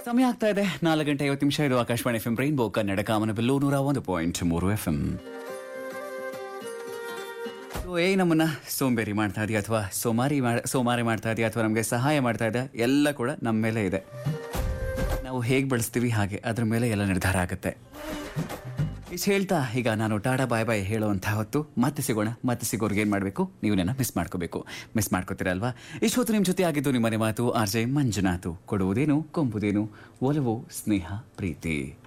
ಸಮಯ ಆಗ್ತಾ ಇದೆ ನಾಲ್ಕು ಗಂಟೆ ಐವತ್ತು ನಿಮಿಷ ಇದು Akashvani F M rainbow Kannada Kamanabillu ನೂರ ಒಂದು ಪಾಯಿಂಟ್ ಮೂರು ಎಫ್ ಎಂ ಏ ನಮ್ಮನ್ನ ಸೋಂಬೇರಿ ಮಾಡ್ತಾ ಇದೆಯಾ ಅಥವಾ ಸೋಮಾರಿ ಮಾಡ್ ಸೋಮಾರಿ ಮಾಡ್ತಾ ಇದೆಯಾ ಅಥವಾ ನಮಗೆ ಸಹಾಯ ಮಾಡ್ತಾ ಇದೆ ಎಲ್ಲ ಕೂಡ ನಮ್ಮ ಮೇಲೆ ಇದೆ ನಾವು ಹೇಗೆ ಬಳಸ್ತೀವಿ ಹಾಗೆ ಅದ್ರ ಮೇಲೆ ಎಲ್ಲ ನಿರ್ಧಾರ ಆಗುತ್ತೆ ಇಷ್ಟು ಹೇಳ್ತಾ ಈಗ ನಾನು ಟಾಡಾ ಬಾಯ್ ಬಾಯ್ ಹೇಳುವಂಥ ಹೊತ್ತು ಮತ್ತೆ ಸಿಗೋಣ ಮತ್ತೆ ಸಿಗೋರ್ಗೆ ಏನು ಮಾಡಬೇಕು ನೀವು ನನ್ನ ಮಿಸ್ ಮಾಡ್ಕೋಬೇಕು ಮಿಸ್ ಮಾಡ್ಕೋತೀರಲ್ವಾ ಇಷ್ಟೊತ್ತು ನಿಮ್ಮ ಜೊತೆ ಆಗಿದ್ದು ನಿಮ್ಮನೆ ಮಾತು ಆರ್ ಜೆ ಮಂಜುನಾಥು ಕೊಡುವುದೇನು ಕೊಂಬುದೇನು ಒಲವು ಸ್ನೇಹ ಪ್ರೀತಿ